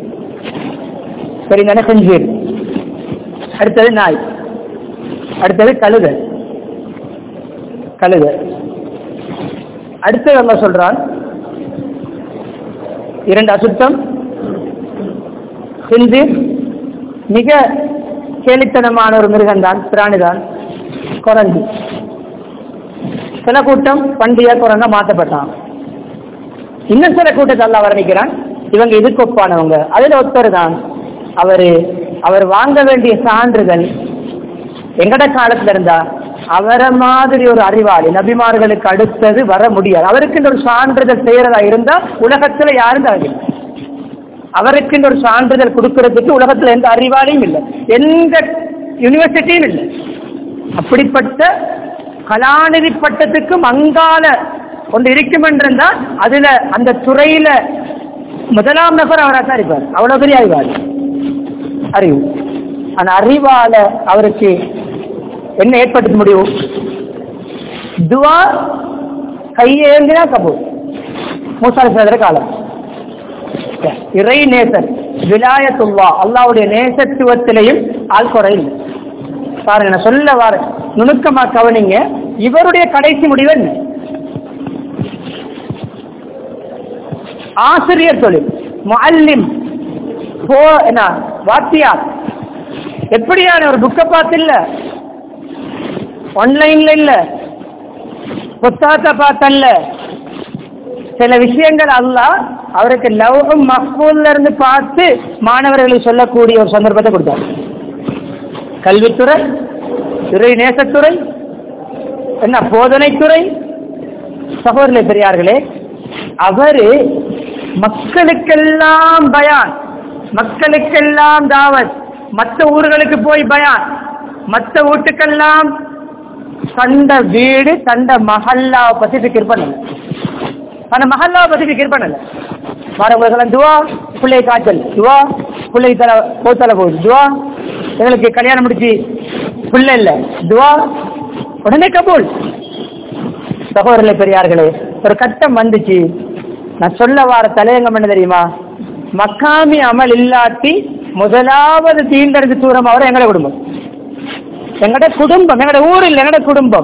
சரிங்க ஹின்சீர் அடுத்தது நாய் அடுத்தது கழுத கழுத அடுத்தது என்ன சொல்றான் இரண்டு அசுத்தம் ஹிந்து மிக கேலித்தனமான ஒரு மிருகம்தான் பிராணிதான் குரங்கு சில கூட்டம் பண்டிகை குரங்கா மாற்றப்பட்டான் இன்னும் சில கூட்டத்தை எல்லாம் வர்ணிக்கிறான் இவங்க இதுக்கு ஒப்பானவங்க அதுல ஒருத்தர் தான் அவரு அவர் வாங்க வேண்டிய சான்றுகள் எங்கட காலத்துல இருந்தா அவரை மாதிரி ஒரு அறிவாளி நபிமார்களுக்கு அடுத்தது வர முடியாது அவருக்கு ஒரு சான்றிதழ் செய்யறதா இருந்தா உலகத்துல யாரும் தரவில்லை அவருக்கு ஒரு சான்றிதழ் கொடுக்கறதுக்கு உலகத்துல எந்த அறிவாளியும் இல்லை எந்த யூனிவர்சிட்டியும் இல்லை அப்படிப்பட்ட கலாநிதி பட்டத்துக்கும் அங்கால ஒன்று இருக்கும் என்றிருந்தால் அதுல அந்த துறையில முதலாம் நபர் அவராக தான் இருப்பார் அவ்வளவு பெரிய அறிவாளி அறிவு அந்த அறிவால அவருக்கு என்ன ஏற்படுத்த முடியும் துவா கையேந்தினா கபூர் மூசால காலம் இறை நேசர் விலாயத்துல்லா அல்லாவுடைய நேசத்துவத்திலையும் ஆள் குறை இல்லை பாருங்க நான் சொல்ல வார நுணுக்கமா கவனிங்க இவருடைய கடைசி முடிவு என்ன ஆசிரியர் தொழில் முல்லிம் போ என்ன வாத்தியார் எப்படியான ஒரு புக்கை பார்த்து இல்ல ஆன்லைன்ல இல்ல புத்தகத்தை பார்த்தல்ல சில விஷயங்கள் அல்ல அவருக்கு லவ்ஹும் மஹ்பூல்ல இருந்து பார்த்து மாணவர்களுக்கு சொல்லக்கூடிய ஒரு சந்தர்ப்பத்தை கொடுத்தார் கல்வித்துறை இறை நேசத்துறை என்ன போதனைத்துறை சகோதரர்களே பெரியார்களே அவரு மக்களுக்கெல்லாம் பயான் மக்களுக்கெல்லாம் தாவத் மற்ற ஊர்களுக்கு போய் பயான் மற்ற வீட்டுக்கெல்லாம் தண்ட வீடு தண்ட மஹல்லாவை பத்தி ஃபிக்கிர் பண்ணல அந்த மஹல்லாவை பத்தி ஃபிக்கிர் பண்ணல வரவங்களுக்கெல்லாம் துவா பிள்ளை காய்ச்சல் துவா பிள்ளை தலை போத்தலை போகுது துவா எங்களுக்கு கல்யாணம் முடிச்சு பிள்ளை இல்லை துவா உடனே கபூல் சகோதரர்களே பெரியார்களே ஒரு கட்டம் வந்துச்சு நான் சொல்ல வார தலையங்கம் என்ன தெரியுமா மக்காமி அமல் இல்லாட்டி முதலாவது தீண்டருக்கு தூரம் அவர் எங்கட குடும்பம் எங்கட குடும்பம் எங்கட ஊர் இல்லை எங்கட குடும்பம்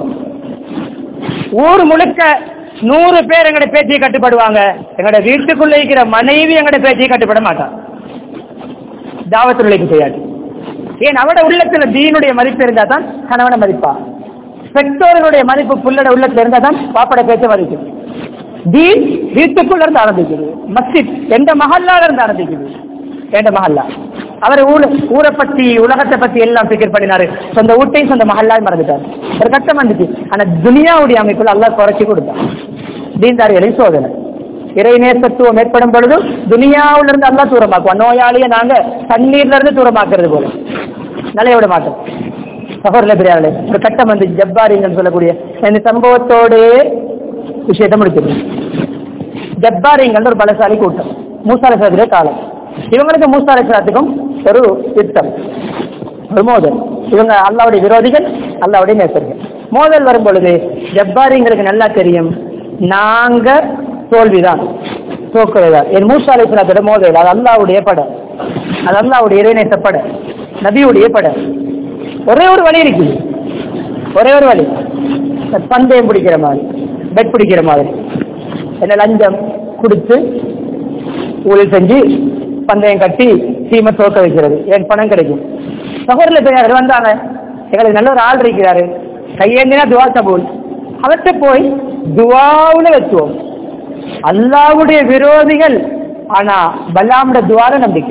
ஊர் முழுக்க நூறு பேர் எங்கட பேச்சையை கட்டுப்படுவாங்க எங்கட வீட்டுக்குள்ள இருக்கிற மனைவி எங்கட பேச்சையை கட்டுப்பட மாட்டான் தாவத்துள்ளைக்கு செய்யாது ஏன் அவட உள்ளத்துல தீனுடைய மதிப்பு இருந்தா தான் கணவனை மதிப்பா பெற்றோர்களுடைய மதிப்பு புள்ளட உள்ளத்துல இருந்தா தான் பாப்பட பேச்ச மதிக்கும் தீன் வீட்டுக்குள்ள இருந்து ஆரம்பிக்குது மஸ்ஜித் எந்த மஹல்லால இருந்து ஆரம்பிக்குது எந்த மஹல்லா அவர் ஊர் ஊரை பத்தி உலகத்தை பத்தி எல்லாம் பிக்கர் பண்ணினாரு சொந்த வீட்டையும் சொந்த மஹல்லாயும் மறந்துட்டார் ஒரு கட்டம் வந்துச்சு ஆனா துனியாவுடைய அமைப்புல எல்லாம் குறைச்சி கொடுத்தான் தீன்தாரிகளின் சோதனை இறை நேசத்துவம் ஏற்படும் பொழுது துனியாவுல இருந்து எல்லாம் தூரமாக்குவோம் நோயாளியை நாங்க தண்ணீர்ல இருந்து தூரமாக்குறது போல நிலைய விட மாட்டோம் சகோதர பெரியார்களே ஒரு கட்டம் வந்து ஜப்பாரிங்கன்னு சொல்லக்கூடிய இந்த சம்பவத்தோடு விஷயத்தை முடிக்கிறது ஜப்பாரிங்கள் ஒரு பலசாலி கூட்டம் மூசாலசத்துடைய காலம் இவங்களுக்கு மூசாலசத்துக்கும் ஒரு யுத்தம் ஒரு மோதல் இவங்க அல்லாவுடைய விரோதிகள் அல்லாவுடைய நேசர்கள் மோதல் வரும் பொழுது ஜப்பாரிங்களுக்கு நல்லா தெரியும் நாங்க தோல்விதான் தோக்குறதா என் மூசா அலிஸ்லாத்தோட மோதல் அது அல்லாவுடைய படம் அது அல்லாவுடைய இறைநேச படம் நபியுடைய படம் ஒரே ஒரு வழி இருக்குது ஒரே ஒரு வழி இந்த பந்தயம் பிடிக்கிற மாதிரி பெட் பிடிக்கிற மாதிரி என்ன லஞ்சம் கொடுத்து ஊழல் செஞ்சு பந்தயம் கட்டி டீமை தோக்க வைக்கிறது என் பணம் கிடைக்கும் சகோதரில் பெரியார் வந்தாங்க எங்களுக்கு நல்ல ஒரு ஆள் இருக்கிறாரு கையேந்தினா துவா கபூல் அவர்கிட்ட போய் துவாவுல வச்சுவோம் அல்லாவுடைய விரோதிகள் ஆனா பல்லாமுட துவார நம்பிக்கை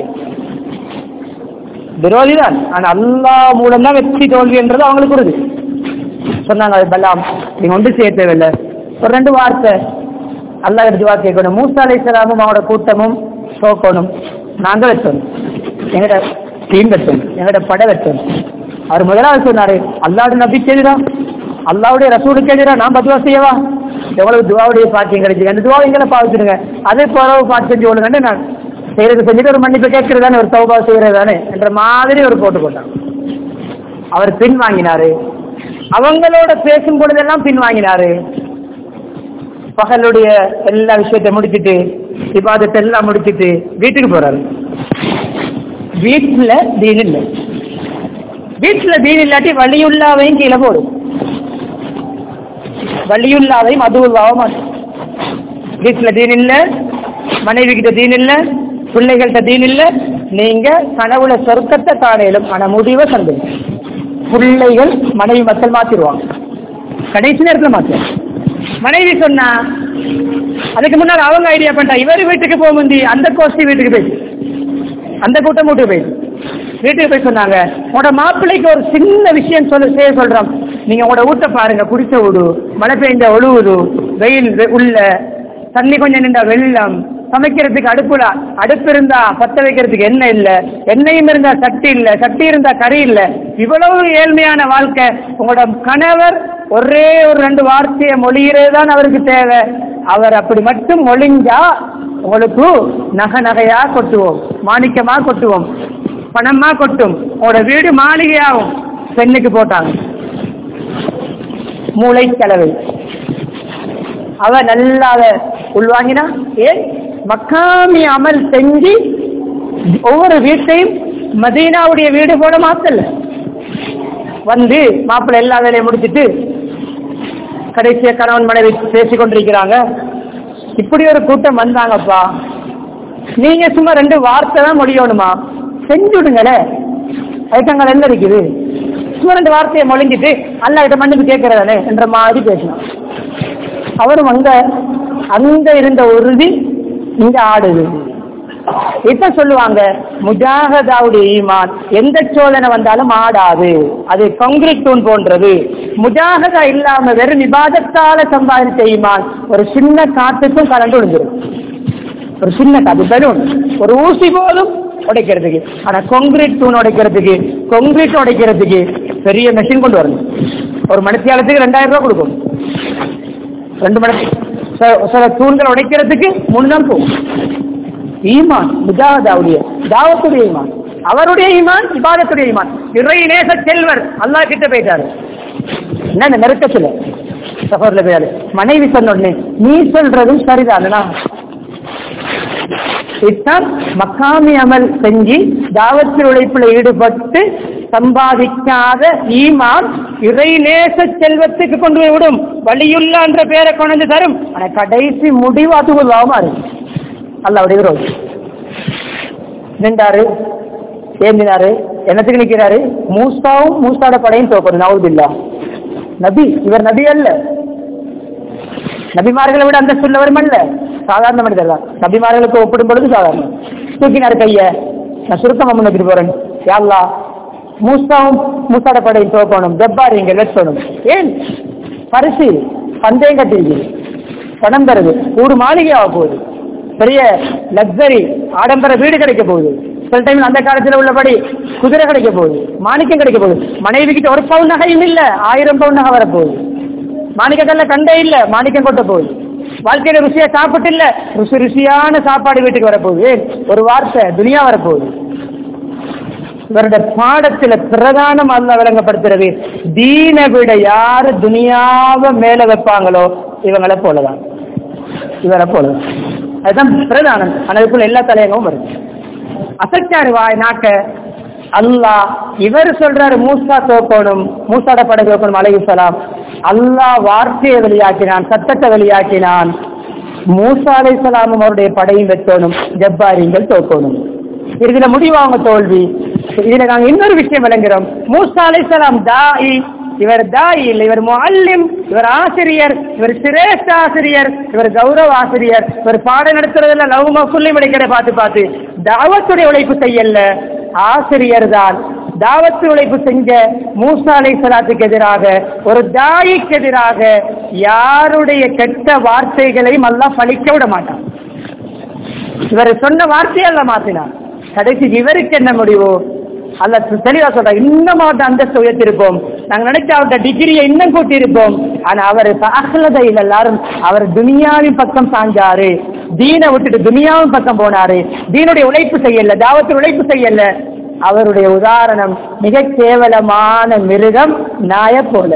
விரோதி தான் ஆனா அல்லா மூலம் தான் வெற்றி தோல்வின்றது அவங்களுக்கு உறுதி சொன்னாங்க அது பல்லாம் நீங்க ஒன்று செய்ய தேவையில்லை ஒரு ரெண்டு வார்த்தை அல்லா துவா கேட்கணும் மூசா அலை சலாமும் அவனோட கூட்டமும் தோக்கணும் நாங்க வச்சோம் எங்கட டீம் வச்சோம் எங்கட படை வச்சோம் அவர் முதலாவது சொன்னாரு அல்லாவோட நம்பிக்கை எதிரான் அல்லாவுடைய ரசூலுக்கு எதிரா நான் பத்துவா செய்யவா எவ்வளவு துவாவுடைய பாக்கியம் கிடைச்சு அந்த துவா எங்களை பாவிச்சிருங்க அதே போல பாட்டு செஞ்சு கொள்ளுங்கன்னு நான் செய்யறது செஞ்சுட்டு ஒரு மன்னிப்பு கேட்கறது தானே ஒரு சௌபா செய்யறது தானே என்ற மாதிரி ஒரு போட்டு போட்டான் அவர் பின் வாங்கினாரு அவங்களோட பேசும் பொழுதெல்லாம் பின் வாங்கினாரு பகலுடைய எல்லா விஷயத்தை முடிச்சிட்டு விவாதத்தை எல்லாம் முடிச்சிட்டு வீட்டுக்கு போறாரு வீட்டுல தீன் இல்லை வீட்டுல தீன் இல்லாட்டி வழியுள்ளாவையும் கீழே போடும் வழியுள்ளாவையும் அதுவாக மாட்டோம் வீட்டுல தீன் இல்ல மனைவி கிட்ட தீன் இல்ல பிள்ளைகள்கிட்ட தீன் இல்ல நீங்க கனவுல சொர்க்கத்தை காணையிலும் ஆனா முடிவை சந்தேகம் பிள்ளைகள் மனைவி மக்கள் மாத்திருவாங்க கடைசி நேரத்தில் மாற்றுவாங்க மனைவி சொன்னா அதுக்கு முன்னாடி அவங்க ஐடியா பண்ணிட்டா இவர் வீட்டுக்கு போக முந்தி அந்த கோஷ்டி வீட்டுக்கு போயிடுச்சு அந்த கூட்டம் வீட்டுக்கு போயிடுச்சு வீட்டுக்கு போய் சொன்னாங்க உங்களோட மாப்பிள்ளைக்கு ஒரு சின்ன விஷயம் சொல்ல செய்ய சொல்றோம் நீங்க உங்களோட வீட்டை பாருங்க குடிச்ச விடு மழை பெய்ஞ்ச ஒழுகுது வெயில் வெ- உள்ள தண்ணி கொஞ்சம் நின்றா வெள்ளம் சமைக்கிறதுக்கு அடுப்புல அடுப்பு இருந்தா பத்த வைக்கிறதுக்கு எண்ணெய் இல்ல எண்ணெயும் இருந்தா சட்டி இல்ல சட்டி இருந்தா கறி இல்ல இவ்வளவு ஏழ்மையான வாழ்க்கை உங்களோட கணவர் ஒரே ஒரு ரெண்டு வார்த்தையை மொழிகிறது தான் அவருக்கு தேவை அவர் அப்படி மட்டும் மொழிஞ்சா உங்களுக்கு நகை நகையா கொட்டுவோம் மாணிக்கமா கொட்டுவோம் பணமா கொட்டும் உங்களோட வீடு மாளிகையாகும் பெண்ணுக்கு போட்டாங்க மூளை செலவு அவ நல்லா அத உள்வாங்கினா ஏன் மக்காமி அமல் செஞ்சு ஒவ்வொரு வீட்டையும் மதீனாவுடைய வீடு போல மாத்தல வந்து மாப்பிள்ளை எல்லா வேலையும் முடிச்சிட்டு கடைசியா கணவன் மனைவி பேசிக் கொண்டிருக்கிறாங்க இப்படி ஒரு கூட்டம் வந்தாங்கப்பா நீங்க சும்மா ரெண்டு வார்த்தை தான் முடியணுமா செஞ்சு விடுங்களே அதுக்காங்க என்ன இருக்குது சும்மா ரெண்டு வார்த்தையை மொழிஞ்சிட்டு அல்ல இதை மன்னிப்பு கேட்கறதானே என்ற மாதிரி பேசணும் அவரும் அங்க அங்க இருந்த உறுதி இங்க ஆடுது இப்ப சொல்லுவாங்க முஜாகதாவுடைய ஈமான் எந்த சோதனை வந்தாலும் ஆடாது அது காங்கிரீட் தூண் போன்றது முஜாகதா இல்லாம வெறும் விவாதத்தால சம்பாதித்த ஈமான் ஒரு சின்ன காத்துக்கும் கலந்து விழுந்துரும் ஒரு சின்ன காத்து பலூன் ஒரு ஊசி போதும் உடைக்கிறதுக்கு ஆனா காங்கிரீட் தூண் உடைக்கிறதுக்கு காங்கிரீட் உடைக்கிறதுக்கு பெரிய மெஷின் கொண்டு வரணும் ஒரு மணித்தியாலத்துக்கு ரெண்டாயிரம் ரூபாய் கொடுக்கும் ரெண்டு மணி சில- சில தூண்கள் உடைக்கிறதுக்கு மூணு நாள் போகும் ஈமான் முஜாவதாவுடைய தாவத்துடைய ஈமான் அவருடைய ஈமான் இபாதத்துடைய ஈமான் இறை நேச செல்வர் அல்லாஹ் கிட்ட போயிட்டாரு என்ன இந்த நெருக்கத்துல சகோதரர் பேரு மனைவி சொன்ன உடனே நீ சொல்றதும் சரிதானா இதுதான் மக்காமி அமல் செஞ்சு தாவத்தில் உழைப்புல ஈடுபட்டு சம்பாதிக்காத ஈமான் இறைநேச செல்வத்துக்கு கொண்டு போய் விடும் வழியுள்ள என்ற பேரை கொண்டு வந்து தரும் ஆனா கடைசி முடிவு அது இல்லாம இருக்கும் அல்லாவுடைய விரோதி நின்றாரு ஏந்தினாரு என்னத்துக்கு நிக்கிறாரு மூசாவும் மூசாட படையும் தோக்கணும் நவுதில்லா நபி இவர் நபி அல்ல நபிமார்களை விட அந்த சொல்லவரும் அல்ல சாதாரண மனிதர் தான் நபிமார்களுக்கு ஒப்பிடும் பொழுது சாதாரணம் தூக்கினார் கைய நான் சுருக்கமா முன்னோக்கிட்டு போறேன் யாழ்லா மூசாவும் மூசாட படையும் தோக்கணும் ஜப்பார் இங்க வெட்டணும் ஏன் பரிசு பந்தயம் கட்டிருக்கு பணம் பெறுது ஒரு மாளிகை ஆக போகுது பெரிய லக்ஸரி ஆடம்பர வீடு கிடைக்க போகுது சில டைம் அந்த காலத்துல உள்ளபடி குதிரை கிடைக்க போகுது மாணிக்கம் கிடைக்க போகுது மனைவி கிட்ட ஒரு பவுன் நகையும் இல்ல ஆயிரம் பவுன் நகை வரப்போகுது மாணிக்கக்கல்ல கண்டே இல்ல மாணிக்கம் கொட்ட போகுது வாழ்க்கையில ருசியா சாப்பிட்டு இல்ல ருசி ருசியான சாப்பாடு வீட்டுக்கு வரப்போகுது ஏன்? ஒரு வார்த்தை துனியா வரப்போகுது இவருடைய பாடத்துல பிரதானம் அல்ல விளங்கப்படுத்துறது தீனை விட யாரு துனியாவை மேல வைப்பாங்களோ இவங்களை போலதான் இவரை போலதான் அதுதான் பிரதானம் அதுக்குள்ள எல்லா தலையங்கமும் வருது அசச்சாரு வாய் நாக்க அல்லாஹ் இவர் சொல்றாரு மூசா தோக்கணும் மூசாட படை தோக்கணும் அலைஹிஸ்ஸலாம் அல்லாஹ் வார்த்தையை வெளியாக்கினான் சத்தத்தை வெளியாக்கினான் மூசா அலைஹிஸ்ஸலாமும் அவருடைய படையும் வெட்டணும் ஜப்பாரிங்கள் தோக்கணும் இதுல முடிவு அவங்க தோல்வி இதுல நாங்க இன்னொரு விஷயம் விளங்குறோம் மூசா அலைஹிஸ்ஸலாம் தாயி இவர் தாயி இல்லை இவர் முஅல்லிம் இவர் ஆசிரியர் இவர் சிரேஷ்ட ஆசிரியர் இவர் கௌரவ ஆசிரியர் இவர் பாடம் நடத்துறதுல லவ் சொல்லி கிடைக்கிற பார்த்து பார்த்து தாவத்துடைய உழைப்பு செய்யல ஆசிரியர் தான் தாவத்து உழைப்பு செஞ்ச மூசா அலை சலாத்துக்கு எதிராக ஒரு தாயிக்கு எதிராக யாருடைய கெட்ட வார்த்தைகளையும் அல்லாஹ் பழிக்க விட மாட்டான் இவர் சொன்ன வார்த்தையல்ல மாத்தினார் கடைசி இவருக்கு என்ன முடிவு அல்ல தெளிவா சொல்ற இன்னும் அவர்கிட்ட அந்தஸ்து உயர்த்திருப்போம் நாங்க நினைச்ச அவர்கிட்ட டிகிரியை இன்னும் கூட்டியிருப்போம் ஆனா அவர் அகலதையில் எல்லாரும் அவர் துனியாவின் பக்கம் சாஞ்சாரு தீனை விட்டுட்டு துனியாவின் பக்கம் போனாரு தீனுடைய உழைப்பு செய்யல தாவத்தில் உழைப்பு செய்யல அவருடைய உதாரணம் மிக கேவலமான மிருகம் நாய போல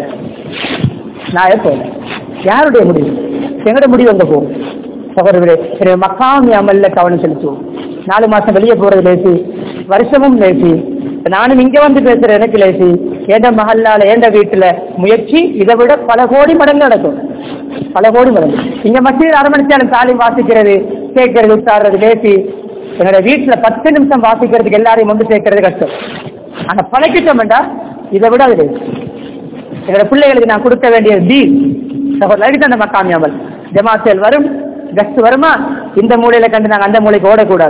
நாய போல யாருடைய முடிவு எங்களுடைய முடிவு அங்க போகும் சகோதரர்களே எனவே மக்காமி அமல்ல கவனம் செலுத்துவோம் நாலு மாசம் வெளியே போறது லேசி வருஷமும் லேசி நானும் இங்க வந்து பேசுற எனக்கு லேசி ஏண்ட மகல்லால ஏண்ட வீட்டுல முயற்சி இதை விட பல கோடி மடங்கு நடக்கும் பல கோடி மடங்கு இங்க மசீது அரை மணிச்சாலும் தாலி வாசிக்கிறது கேட்கறது உத்தாடுறது லேசி என்னோட வீட்டுல பத்து நிமிஷம் வாசிக்கிறதுக்கு எல்லாரையும் வந்து சேர்க்கறது கஷ்டம் ஆனா பழக்கிட்டோம் வேண்டாம் இதை விட அது லேசி என்னோட பிள்ளைகளுக்கு நான் கொடுக்க வேண்டிய தி சகோதரர் அந்த மக்காமியாமல் ஜமாத்தல் வரும் கஸ்ட் வருமா இந்த மூலையில கண்டு நாங்க அந்த மூலைக்கு ஓடக்கூடாது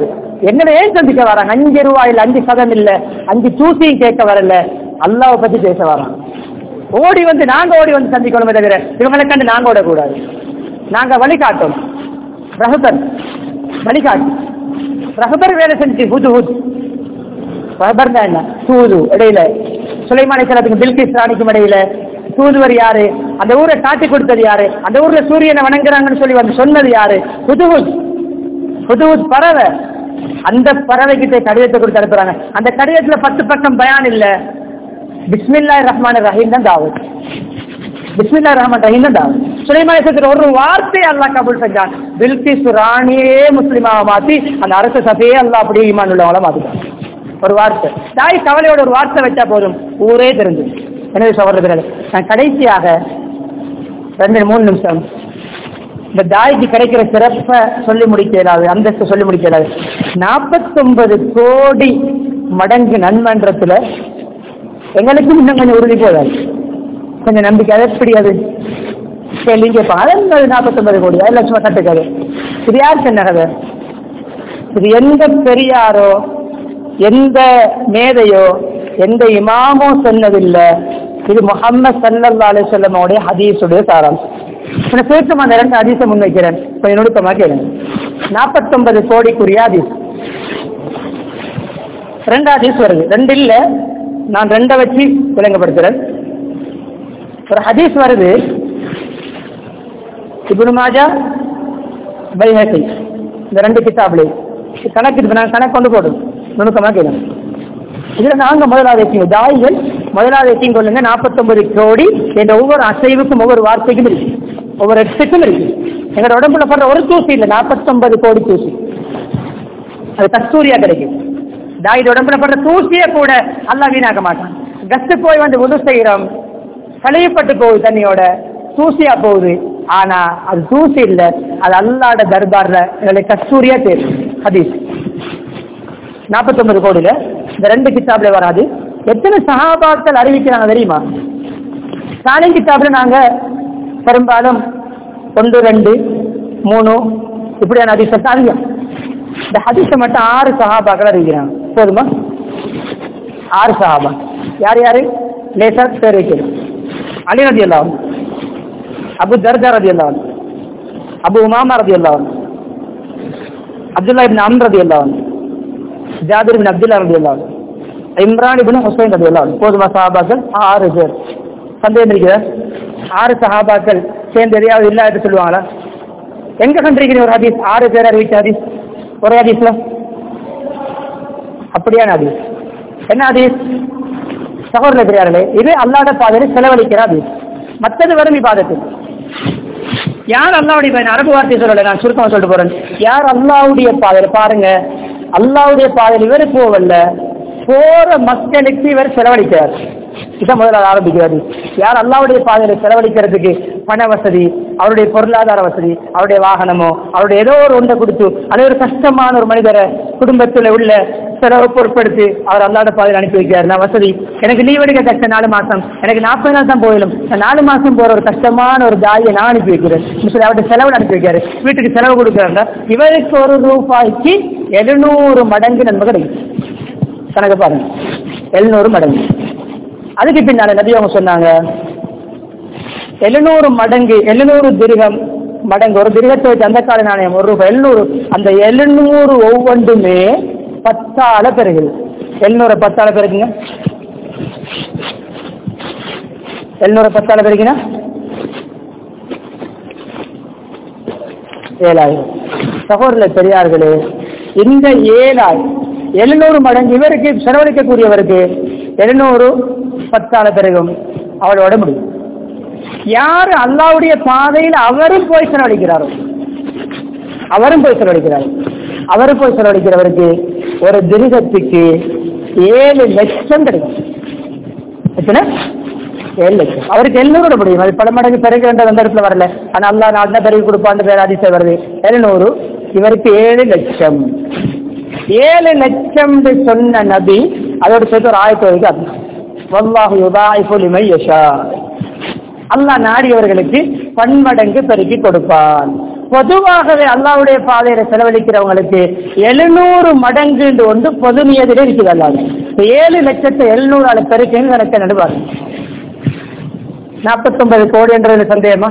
என்னோட ஏன் சந்திக்க வராங்க அஞ்சு ரூபாயில் அஞ்சு சதம் இல்ல அஞ்சு தூசியும் கேட்க வரல அல்லாவை பத்தி பேச வராங்க ஓடி வந்து நாங்க ஓடி வந்து சந்திக்கணுமே தவிர இவங்களை கண்டு நாங்க ஓடக்கூடாது நாங்க வழிகாட்டோம் ரஹபர் வழிகாட்டு ரஹபர் வேலை செஞ்சு புது புது ரஹபர் தான் என்ன தூது இடையில சுலைமானை செலத்துக்கு பில்கிஸ் ராணிக்கும் இடையில தூதுவர் யாரு அந்த ஊரை காட்டி கொடுத்தது யாரு அந்த ஊர்ல சூரியனை வணங்குறாங்கன்னு சொல்லி வந்து சொன்னது யாரு புதுவுத் புதுவுத் பறவை அந்த பறவைகிட்ட கடிதத்தை கொடுத்து அனுப்புறாங்க அந்த கடிதத்துல பத்து பக்கம் பயான் இல்ல பிஸ்மில்லா ரஹ்மான் ரஹீம் தான் தாவத் பிஸ்மில்லா ரஹ்மான் ரஹீம் தான் தாவத் சுலைமானத்துல ஒரு வார்த்தை அல்லாஹ் கபூல் செஞ்சான் பில்கிஸ் ராணியே முஸ்லிமாக மாத்தி அந்த அரச சபையே அல்லாஹ் அப்படியே ஈமான் உள்ளவங்கள மாத்திட்டான் ஒரு வார்த்தை தாய் கவலையோட ஒரு வார்த்தை வச்சா போதும் ஊரே தெரிஞ்சு எனவே சகோதரர்களே நான் கடைசியாக ரெண்டு மூணு நிமிஷம் இந்த தாய்க்கு கிடைக்கிற சிறப்பை சொல்லி முடிக்க இயலாது அந்தஸ்து சொல்லி முடிக்க இயலாது நாற்பத்தொன்பது கோடி மடங்கு நன்மன்றத்துல எங்களுக்கும் இன்னும் கொஞ்சம் உறுதி போதாது கொஞ்சம் நம்பிக்கை அது எப்படி அது கேள்வி கேட்பாங்க அது நாற்பத்தொன்பது கோடி அது லட்சம் கட்டுக்காது இது யார் சொன்ன கதை இது எந்த பெரியாரோ எந்த மேதையோ எந்த இமாமோ சொன்னதில்லை இது முகம்மது சல்லல்லா அலிசல்லமோடைய ஹதீஸுடைய சாராம்சம் நான் சேர்த்து அந்த ரெண்டு ஹதீஸை முன்வைக்கிறேன் கொஞ்சம் நுணுக்கமாக கேளுங்க நாற்பத்தொன்பது கோடிக்குரிய ஹதீஸ் ரெண்டு ஹதீஸ் வருது ரெண்டு இல்ல நான் ரெண்டை வச்சு விளங்கப்படுத்துறேன் ஒரு ஹதீஸ் வருது இப்னு மாஜா பைஹகி இந்த ரெண்டு கிதாப்ல கணக்கு இருக்கு நான் கணக்கு கொண்டு போடும் நுணுக்கமாக கேளுங்க இதுல நாங்க முதலாவது எத்திங்க தாய்கள் முதலாவது எத்தியும் கொள்ளுங்க நாற்பத்தொன்பது கோடி என்ற ஒவ்வொரு அசைவுக்கும் ஒவ்வொரு வார்த்தைக்கும் இருக்கு ஒவ்வொரு எட்டுக்கும் இருக்கு எங்களோட உடம்புல படுற ஒரு தூசி இல்லை நாற்பத்தொன்பது கோடி தூசி அது கஸ்தூரியா கிடைக்கும் தாயோட உடம்புல படுற தூசியே கூட அல்லா வீணாக்க மாட்டான் கஸ்ட் போய் வந்து உது செய்யறோம் களையப்பட்டு போகுது தண்ணியோட தூசியா போகுது ஆனா அது தூசி இல்ல அது அல்லாட தர்பார்ல எங்களை கஸ்தூரியா தெரியும் ஹதீஸ் நாற்பத்தொன்பது கோடியில இந்த ரெண்டு கித்தாப்ல வராது எத்தனை சகாபாக்கள் அறிவிக்கிறாங்க தெரியுமா சாலின் கித்தாப்ல நாங்க பெரும்பாலும் ஒன்று ரெண்டு மூணு இப்படியான ஹதீஸ் அதிகம் இந்த ஹதீஸை மட்டும் ஆறு சகாபாக்கள் அறிவிக்கிறாங்க போதுமா ஆறு சகாபா யார் யாரு லேசா பேர் வைக்கிறது அலி ரதி அல்லாஹ் அபு தர்ஜா ரதி அல்லாஹ் அபு உமாமா ரதி அல்லாஹ் அப்துல்லா இப்னு அம் ரதி அல்லாஹ் ஜாபிர் பின் அப்துல்லா ரதி அல்லாஹ் இம்ரான் இப்னு ஹுசைன் ரதி அல்லாஹ் போதுமா சஹாபாக்கள் ஆறு பேர் சந்தேகம் இருக்கிற ஆறு சஹாபாக்கள் சேர்ந்து எதையாவது இல்ல என்று சொல்லுவாங்களா எங்க கண்டிருக்கிறீங்க ஒரு ஹதீஸ் ஆறு பேர் அறிவிச்ச ஹதீஸ் ஒரு ஹதீஸ்ல அப்படியான ஹதீஸ் என்ன ஹதீஸ் சகோதர பெரியார்களே இது அல்லாத பாதையில் செலவழிக்கிற ஹதீஸ் மற்றது வரும் இபாதத்து யார் அல்லாவுடைய பாதை அரபு வார்த்தை சொல்லல நான் சுருக்கமா சொல்லிட்டு போறேன் யார் அல்லாவுடைய பாதையில் பாருங்க அல்லாவுடைய பாதையில் இவர் போவல்ல போற மக்களுக்கு இவர் செலவழிக்கிறார் இதான் முதல்ல ஆரம்பிக்கிறாரு யார் அல்லாவுடைய பாதையில செலவழிக்கிறதுக்கு பண வசதி அவருடைய பொருளாதார வசதி அவருடைய வாகனமோ அவருடைய ஏதோ ஒரு ஒன்றை கொடுத்து அது ஒரு கஷ்டமான ஒரு மனிதரை குடும்பத்தில் உள்ள செலவு பொருட்படுத்தி அவர் அல்லாத பாதையில் அனுப்பி வைக்கிறார் நான் வசதி எனக்கு லீவ் எடுக்க கஷ்டம் நாலு மாசம் எனக்கு நாற்பது நாள் தான் போயிடும் நான் நாலு மாசம் போற ஒரு கஷ்டமான ஒரு தாயை நான் அனுப்பி வைக்கிறேன் சொல்லி அவருடைய செலவு அனுப்பி வைக்கிறாரு வீட்டுக்கு செலவு கொடுக்குறாங்க இவருக்கு ஒரு ரூபாய்க்கு எழுநூறு மடங்கு நன்மை கிடைக்கும் கணக்கு பாருங்க எழுநூறு மடங்கு அதுக்கு பின்னால நபி அவங்க சொன்னாங்க எழுநூறு மடங்கு எழுநூறு திருகம் மடங்கு ஒரு திருகத்தை வச்சு அந்த கால நாணயம் ஒரு ரூபாய் எழுநூறு அந்த எழுநூறு ஒவ்வொன்றுமே பத்தால பெருகுது எழுநூறு பத்தால பெருக்குங்க எழுநூறு பத்தால பெருக்கினா ஏழாயிரம் சகோதர பெரியார்களே இந்த ஏழாயிரம் எழுநூறு மடங்கு இவருக்கு செலவழிக்கக்கூடியவருக்கு எழுநூறு பத்தால பிறகும் அவளோட முடியும் யார் அல்லாவுடைய பாதையில் அவரும் போய் செலவழிக்கிறாரோ அவரும் போய் செலவழிக்கிறார் அவரும் போய் செலவழிக்கிறவருக்கு ஒரு திருகத்துக்கு ஏழு லட்சம் கிடைக்கும் எத்தனை ஏழு லட்சம் அவருக்கு எழுநூறு முடியும் அது பல மடங்கு பெருகின்ற அந்த இடத்துல வரல ஆனா அல்லா நாட்டினா பெருகி கொடுப்பான்னு பேர் அதிசயம் வருது எழுநூறு இவருக்கு ஏழு லட்சம் ஏழு லட்சம் சொன்ன நபி அதோட சேர்த்து ஒரு ஆயிரத்தி வரைக்கும் வல்லாஹு யுதாயிஃபு லிமை யஷா அல்லாஹ் நாடியவர்களுக்கு பன்மடங்கு பெருக்கி கொடுப்பான் பொதுவாகவே அல்லாவுடைய பாதையில செலவழிக்கிறவங்களுக்கு எழுநூறு மடங்கு ஒன்று பொது நியதிலே இருக்குது அல்லாது இப்ப ஏழு லட்சத்து எழுநூறு ஆளு பெருக்குன்னு கணக்க நடுவாங்க நாற்பத்தொன்பது கோடி என்றது சந்தேகமா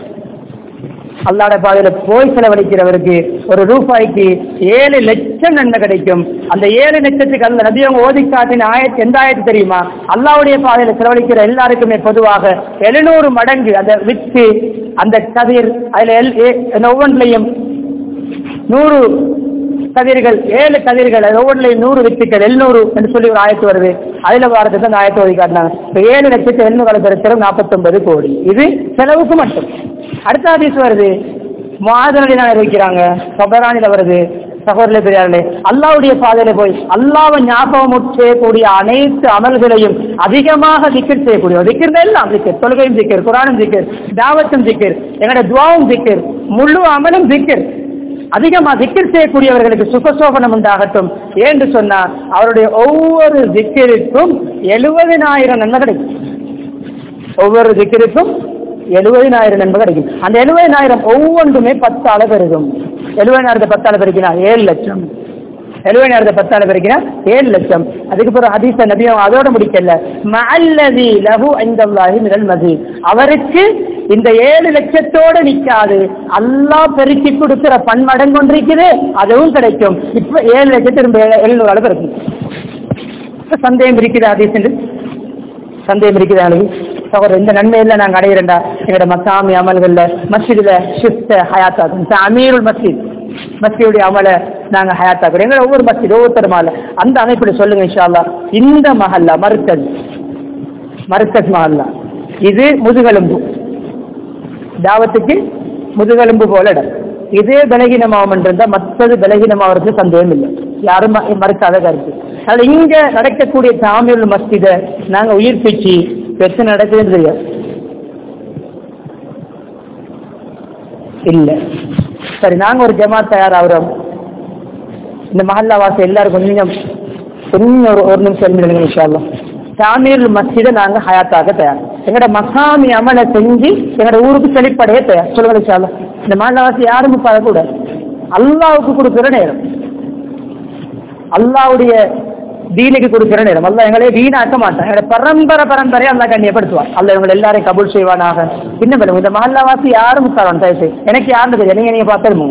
அல்லாட பாதையில போய் செலவழிக்கிறவருக்கு ஒரு ரூபாய்க்கு ஏழு லட்சம் நன்மை கிடைக்கும் அந்த ஏழு லட்சத்துக்கு அந்த நபி அவங்க ஓதி காட்டின ஆயத்து எந்த ஆயத்து தெரியுமா அல்லாவுடைய பாதையில செலவழிக்கிற எல்லாருக்குமே பொதுவாக எழுநூறு மடங்கு அந்த வித்து அந்த கதிர் அதுல எல்- ஏ- அந்த ஒவ்வொன்றிலையும் நூறு கதிர்கள் ஏழு கதிர்கள் அது ஒவ்வொன்றிலையும் நூறு வித்துக்கள் எழுநூறு என்று சொல்லி ஒரு ஆயத்து வருது அதுல வாரத்துக்கு அந்த ஆயத்து ஓதி காட்டினாங்க இப்ப ஏழு லட்சத்து எழுநூறு பெருத்தரும் நாற்பத்தொன்பது கோடி இது செலவுக்கு மட்டும் அடுத்த ஆதீஸ் வருது மாதிரடினா இருக்கிறாங்க சொபரானில வருது சகோதர பெரியார்களே அல்லாவுடைய பாதையில போய் அல்லாவை ஞாபகம் செய்யக்கூடிய அனைத்து அமல்களையும் அதிகமாக திக்கர் செய்யக்கூடிய திக்கர் எல்லாம் திக்கர் தொழுகையும் திக்கர் குரானும் திக்கர் தாவத்தும் திக்கர் எங்களோட துவாவும் திக்கர் முழு அமலும் திக்கர் அதிகமா திக்கர் செய்யக்கூடியவர்களுக்கு சுகசோபனம் உண்டாகட்டும் ஏன்று சொன்னார் அவருடைய ஒவ்வொரு திக்கருக்கும் எழுபதினாயிரம் நன்மை கிடைக்கும் ஒவ்வொரு திக்கருக்கும் எழுபதினாயிரம் நன்மை கிடைக்கும் அந்த எழுபதினாயிரம் ஒவ்வொன்றுமே பத்தால பெருகும் எழுபதினாயிரத்தை பத்தால பெருக்கினா ஏழு லட்சம் எழுபதினாயிரத்தை பத்தால பெருக்கினா ஏழு லட்சம் அதுக்கு பிறகு ஹதீஸ நபியும் அதோட முடிக்கல மல்லதி லஹு ஐந்தல்லாஹி மினல் மதீன் அவருக்கு இந்த ஏழு லட்சத்தோட நிக்காது அல்லாஹ் பெருக்கி கொடுக்கிற பன்மடங்கு ஒன்றிருக்குது அதுவும் கிடைக்கும் இப்ப ஏழு லட்சத்து எழுநூறு அளவு இருக்கும் இப்ப சந்தேகம் இருக்குது ஹதீஸ் என்று சந்தேகம் இருக்குது அவங்களுக்கு சகோதரர் இந்த நன்மையில நாங்க அடையிறேன்டா எங்களோட மக்காமி அமல்கள்ல மஸ்ஜிதுல ஷிஃப்ட் ஹயாத்தாக்கும் அமீருல் மஸ்ஜித் மஸ்ஜிதுடைய அமலை நாங்க ஹயாத்தாக்குறோம் எங்களோட ஒவ்வொரு மஸ்ஜித் ஒவ்வொருத்தர் மால அந்த அமைப்பில் சொல்லுங்க இன்ஷா அல்லாஹ் இந்த மஹல்லா மர்கஸ் மர்கஸ் மஹல்லா இது முதுகெலும்பு தாவத்துக்கு முதுகெலும்பு போல இடம் இதே பலகீனமாகும் இருந்தா மற்றது பலகீனமாகிறது சந்தேகம் இல்லை யாரும் ம- மறுக்காத கருத்து அதனால இங்க நடக்கக்கூடிய தாமியுல் மஸ்ஜித நாங்க உயிர்ப்பிச்சு பெற்று நடக்குதுன்னு தெரியாது இல்ல சரி நாங்க ஒரு ஜமாத் தயாராகிறோம் இந்த மஹல்லா வாசம் எல்லாரும் கொஞ்சம் கொஞ்சம் ஒரு ஒரு நிமிஷம் இருந்துடுங்க இன்ஷா அல்லாஹ் தாமீர் மஸ்ஜிதை நாங்க ஹயாத்தாக தயார் எங்கட மகாமி அமலை செஞ்சு எங்கட ஊருக்கு செழிப்படைய தயார் சொல்லுங்க இன்ஷா அல்லாஹ் இந்த மஹல்லா வாசி யாரும் கூட அல்லாவுக்கு கொடுக்கிற நேரம் அல்லாவுடைய தீனுக்கு கொடுக்கிற நேரம் அல்லாஹ் எங்களே வீணாக்க மாட்டான் எங்களோட பரம்பரை பரம்பரை அல்லாஹ் கண்ணியப்படுத்துவான் அல்லாஹ் இவங்க எல்லாரையும் கபூல் செய்வானாக இன்னும் மேலும் இந்த மஹல்லாவாசி யாரும் உட்காரணும் தயவு செய்து எனக்கு யாருன்னு தெரியும் நீங்க நீங்க பார்த்துருமோ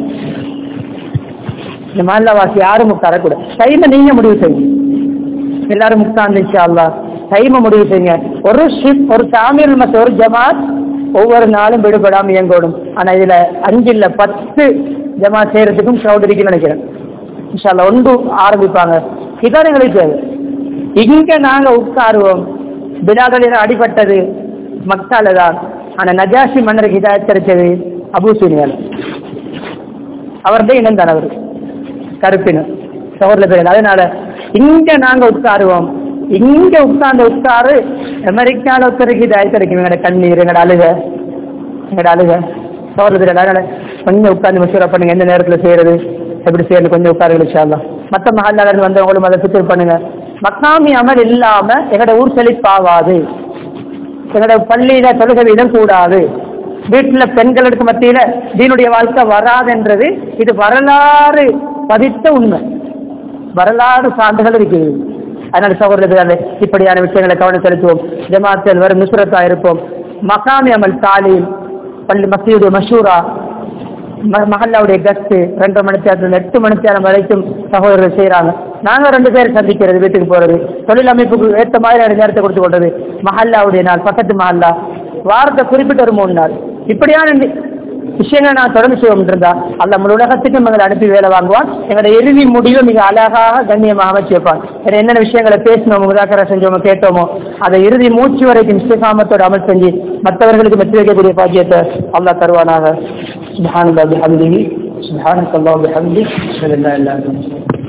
இந்த மஹல்லாவாசி யாரும் உட்காரக்கூடாது டைமை நீங்க முடிவு செய்யுங்க எல்லாரும் உட்கார்ந்து இன்ஷா அல்லாஹ் டைமை முடிவு செய்யுங்க ஒரு ஷிப் ஒரு தாமீர் மத்த ஒரு ஜமாத் ஒவ்வொரு நாளும் விடுபடாம இயங்கணும் ஆனா இதுல அஞ்சு இல்ல பத்து ஜமாத் செய்யறதுக்கும் க்ரௌட் இருக்குன்னு நினைக்கிறேன் இன்ஷால்லா ஒன்று ஆரம்பிப்பாங்க இதான் எங்களுக்கு தேவை இங்க நாங்க உட்காருவோம் பிலாதலில் அடிபட்டது மக்கால தான் ஆனா நஜாஷி மன்னருக்கு ஹிதாயத் கிடைச்சது அபூசூனியால் அவர்தான் இணைந்தார் அவர் கருப்பினர் சகோதர பேர் அதனால இங்க நாங்க உட்காருவோம் இங்க உட்கார்ந்து உட்காரு அமெரிக்கால ஒருத்தருக்கு ஹிதாயத் கிடைக்கும் எங்கட கண்ணீர் எங்கட அழுக எங்கட அழுக சகோதர அதனால கொஞ்சம் உட்கார்ந்து மசூரா பண்ணுங்க எந்த நேரத்துல செய்யறது எப்படி செய்யறது கொஞ்சம் உட்காருங்க இன்ஷால்லா மத்த மஹால்ல இருந்து வந்தவங்களும் அதை ஃபிக்ர் பண்ணுங்க மக்காமி அமல் இல்லாம எங்கட ஊர் செழிப்பாவாது எங்கட பள்ளியில தொழுகை வீதம் கூடாது வீட்டுல பெண்களுக்கு மத்தியில தீனுடைய வாழ்க்கை வராதுன்றது இது வரலாறு பதித்த உண்மை வரலாறு சான்றுகள் இருக்குது அதனால சகோதரர்களே இப்படியான விஷயங்களை கவனம் செலுத்துவோம் ஜமாத்தில் வரும் நுசுரத்தா இருப்போம் மகாமி அமல் தாலீம் பள்ளி மசீது மஷூரா ம- மஹல்லாவுடைய கஸ்து ரெண்டரை மணி நேரத்துல எட்டு மணி நேரம் வரைக்கும் சகோதரர்கள் செய்யறாங்க நாங்க ரெண்டு பேர் சந்திக்கிறது வீட்டுக்கு போறது தொழில் அமைப்புக்கு ஏற்ற மாதிரி நேரத்தை கொடுத்து கொள்றது மஹல்லாவுடைய நாள் பக்கத்து மஹல்லா வாரத்தை குறிப்பிட்ட ஒரு மூணு நாள் இப்படியான நி- விஷயங்களை நான் தொடர்ந்து செய்வோம் இருந்தா அல்ல நம்ம உலகத்துக்கும் எங்களை அனுப்பி வேலை வாங்குவான் எங்களோட இறுதி முடிவை மிக அழகாக கண்ணியமாக அமைச்சு வைப்பான் வேற என்னென்ன விஷயங்களை பேசினோமோ முதாக்கரா செஞ்சோமோ கேட்டோமோ அதை இறுதி மூச்சு வரைக்கும் இஸ்திகாமத்தோட அமல் செஞ்சு மற்றவர்களுக்கு வெற்றி வைக்கக்கூடிய பாக்கியத்தை அல்லாஹ் தருவானாக சுபஹானல்லாஹி பிஹம்திஹி சுபஹானக்கல்லாஹு பிஹம்திஹி அஷ்ஹது அன் லா இலாஹா இல்லா அன்த